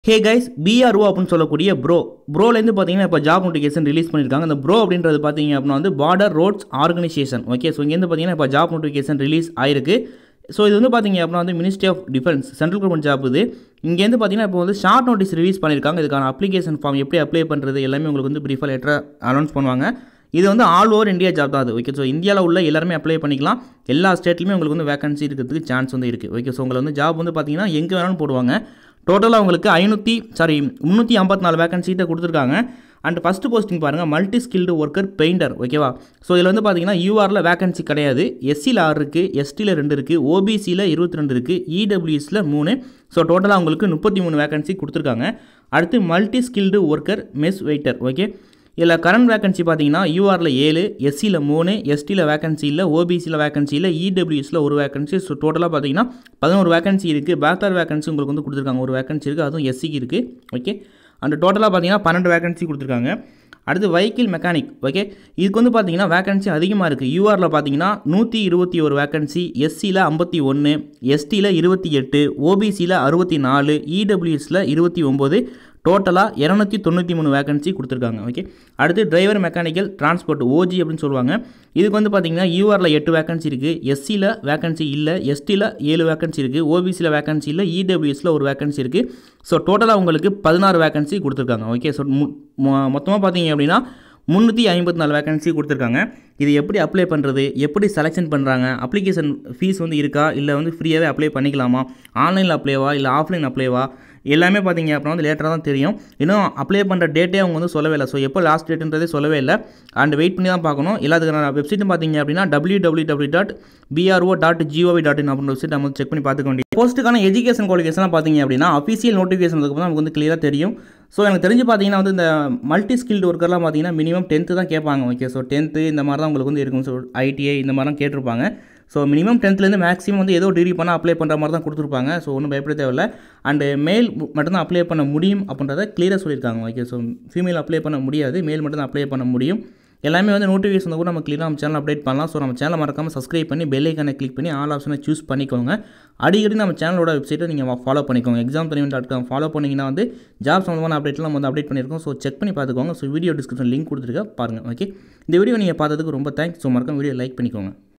hey guys PRO அப்படின்னு சொல்லக்கூடிய bro ப்ரோலேருந்து பார்த்தீங்கன்னா இப்போ ஜாப் நோட்டிஃபிகேஷன் ரிலீஸ் பண்ணியிருக்காங்க அந்த ப்ரோ அப்படின்றது பார்த்தீங்க அப்படின்னா வந்து border roads organisation okay so இங்கேருந்து பார்த்தீங்கன்னா இப்போ ஜாப் நோட்டிஃபிகேஷன் ரிலீஸ் ஆயிருக்கு ஸோ இது வந்து பார்த்தீங்க அப்படின்னா வந்து ministry of defence central government job இது இங்கேருந்து பார்த்தீங்கன்னா இப்போ வந்து ஷார்ட் நோட்டீஸ் ரிலீஸ் பண்ணியிருக்காங்க இதுக்கான அப்ளிகேஷன் ஃபார்ம் எப்படி அப்ளை பண்ணுறது எல்லாமே உங்களுக்கு வந்து ப்ரீஃபாக லெட்டராக அனௌன்ஸ் பண்ணுவாங்க இது வந்து ஆல் ஓவர் இந்தியா ஜாப் தான் அது ஓகே ஸோ இந்தியாவில் உள்ள எல்லாருமே அப்ளை பண்ணிக்கலாம் எல்லா ஸ்டேட்லையுமே உங்களுக்கு வந்து வேகன்சி இருக்கிறதுக்கு சான்ஸ் வந்து இருக்குது ஓகே ஸோ உங்களை வந்து ஜாப் வந்து பார்த்தீங்கன்னா எங்கே வேணாலும் போடுவாங்க டோட்டலாக உங்களுக்கு ஐநூற்றி சாரி முந்நூற்றி ஐம்பத்தி நாலு வேகன்சிட்ட கொடுத்துருக்காங்க அண்ட் ஃபஸ்ட்டு போஸ்டிங் பாருங்கள் மல்டி ஸ்கில்டு ஒர்க்கர் பெயிண்டர் ஓகேவா ஸோ இதில் வந்து பார்த்தீங்கன்னா யூஆரில் வேகன்சி கிடையாது எஸ்சியில் ஆறு இருக்குது எஸ்டியில் ரெண்டு இருக்குது ஓபிசியில் இருபத்தி ரெண்டு இருக்குது இடபிள்யூஎஸில் மூணு ஸோ டோட்டலாக உங்களுக்கு முப்பத்தி மூணு வேகன்சி கொடுத்துருக்காங்க அடுத்து multi skilled worker mess waiter okay இதில் கரண்ட் வேகன்சி பார்த்தீங்கன்னா யூஆரில் ஏழு எஸ்சியில் மூணு எஸ்டியில் வேகன்சி இல்லை ஓபிசியில் வேகன்சி இல்லை இடபிள்யூஎஸில் ஒரு வேகன்சி ஸோ டோட்டலாக பார்த்தீங்கன்னா பதினோரு வேகன்சி இருக்குது பேக்லார் வேகன்சி உங்களுக்கு வந்து கொடுத்துருக்காங்க ஒரு வேகன்சி இருக்குது அதுவும் எஸ்சிக்கு இருக்குது ஓகே அண்ட் டோட்டலாக பார்த்தீங்கன்னா பன்னெண்டு வேகன்சி கொடுத்துருக்காங்க அடுத்து வெஹிக்கிள் மெக்கானிக் ஓகே இதுக்கு வந்து பார்த்தீங்கன்னா வேகன்சி அதிகமாக இருக்குது யூஆரில் பார்த்தீங்கன்னா நூற்றி இருபத்தி ஒரு வேகன்சி எஸ்சியில் ஐம்பத்தி ஒன்று எஸ்டியில் இருபத்தி எட்டு ஓபிசியில் அறுபத்தி நாலு இடபிள்யூஎஸில் இருபத்தி ஒம்பது டோட்டலாக இரநூத்தி தொண்ணூற்றி மூணு வேகன்சி கொடுத்துருக்காங்க ஓகே அடுத்து டிரைவர் மெக்கானிக்கல் டிரான்ஸ்போர்ட் ஓஜி அப்படின்னு சொல்லுவாங்க இதுக்கு வந்து பார்த்தீங்கன்னா யூஆரில் எட்டு வேகன்சி இருக்குது எஸ்சியில் வேகன்சி இல்லை எஸ்டியில் ஏழு வேகன்சி இருக்குது ஓபிசியில் வேகன்சி இல்லை இடபிள்யூஎஸில் ஒரு வேகன்சி இருக்குது ஸோ டோட்டலாக உங்களுக்கு பதினாறு வேகன்சி கொடுத்துருக்காங்க ஓகே ஸோ மொத்தமாக பார்த்தீங்க அப்படின்னா முந்நூற்றி ஐம்பத்தி நாலு வேகன்சி கொடுத்துருக்காங்க இது எப்படி அப்ளை பண்ணுறது எப்படி செலெக்ஷன் பண்ணுறாங்க அப்ளிகேஷன் ஃபீஸ் வந்து இருக்கா இல்லை வந்து ஃப்ரீயாகவே அப்ளை பண்ணிக்கலாமா ஆன்லைனில் அப்ளைவா இல்லை ஆஃப்லைன் அப்ளைவா எல்லாமே பார்த்தீங்க அப்படின்னா வந்து லேட்டராக தான் தெரியும் இன்னும் அப்ளை பண்ணுற டேட்டே அவங்க வந்து சொல்லவே இல்லை ஸோ எப்போ லாஸ்ட் டேட்டுன்றதே சொல்லவே இல்லை அண்ட் வெயிட் பண்ணி தான் பார்க்கணும் எல்லாத்துக்கான வெப்சைட்டும் பார்த்தீங்க அப்படின்னா W W W dot BRO dot GOV dot in அப்படின்ற வெப்சைட் நம்ம செக் பண்ணி பார்த்துக்க வேண்டிய போஸ்ட்டுக்கான எஜுகேஷன் குவாலிஃபிகேஷன் பார்த்தீங்க அப்படின்னா அஃபீஷியல் நோட்டிஃபிகேஷன் தான் நமக்கு வந்து கிளியராக தெரியும் ஸோ எனக்கு தெரிஞ்சு பார்த்தீங்கன்னா வந்து இந்த மல்டி ஸ்கில்டு ஒர்க்கர்லாம் பார்த்தீங்கன்னா மினிமம் டென்த்து தான் கேட்பாங்க ஓகே ஸோ டென்த்து இந்த மாதிரி தான் உங்களுக்கு வந்து இருக்கும் ஸோ ஐடிஐ இந்த மாதிரிலாம் கேட்டிருப்பாங்க ஸோ மினிமம் டென்த்லேருந்து மேக்ஸிமம் வந்து ஏதோ டிகிரி பண்ணால் அப்ளை பண்ணுற மாதிரி தான் கொடுத்துருப்பாங்க ஸோ ஒன்றும் பயப்பட தேவையில்ல அண்டு மேல் மட்டும்தான் அப்ளை பண்ண முடியும் அப்படின்றத கிளியராக சொல்லியிருக்காங்க ஓகே ஸோ ஃபீமேல் அப்ளை பண்ண முடியாது மேல் மட்டும் தான் அப்ளை பண்ண முடியும் எல்லாமே வந்து நோட்டிஃபிகேஷன் கூட நம்ம கிளியராக நம்ம சேனல் அப்டேட் பண்ணலாம் ஸோ நம்ம சேனலை மறக்காமல் சப்ஸ்கிரைப் பண்ணி பெல் ஐக்கானை கிளிக் பண்ணி ஆல் ஆப்ஷனை சூஸ் பண்ணிக்கோங்க அடிக்கடி நம்ம சேனலோட வெப்சைட்டை நீங்கள் ஃபாலோ பண்ணிக்கோங்க எக்ஸாம் தனிவன் டாட் காம் ஃபாலோ பண்ணிங்கன்னா வந்து ஜாப் சம்மந்தமான அப்டேட்லாம் நம்ம வந்து அப்டேட் பண்ணியிருக்கோம் ஸோ செக் பண்ணி பார்த்துக்கோங்க ஸோ வீடியோ டிஸ்கிரிப்ஷன் லிங்க் கொடுத்துருக்க பாருங்கள் ஓகே இந்த வீடியோ நீங்கள் பார்த்ததுக்கு ரொம்ப தேங்க்ஸ் ஸோ மறக்காம வீடியோ லைக் பண்ணிக்கோங்க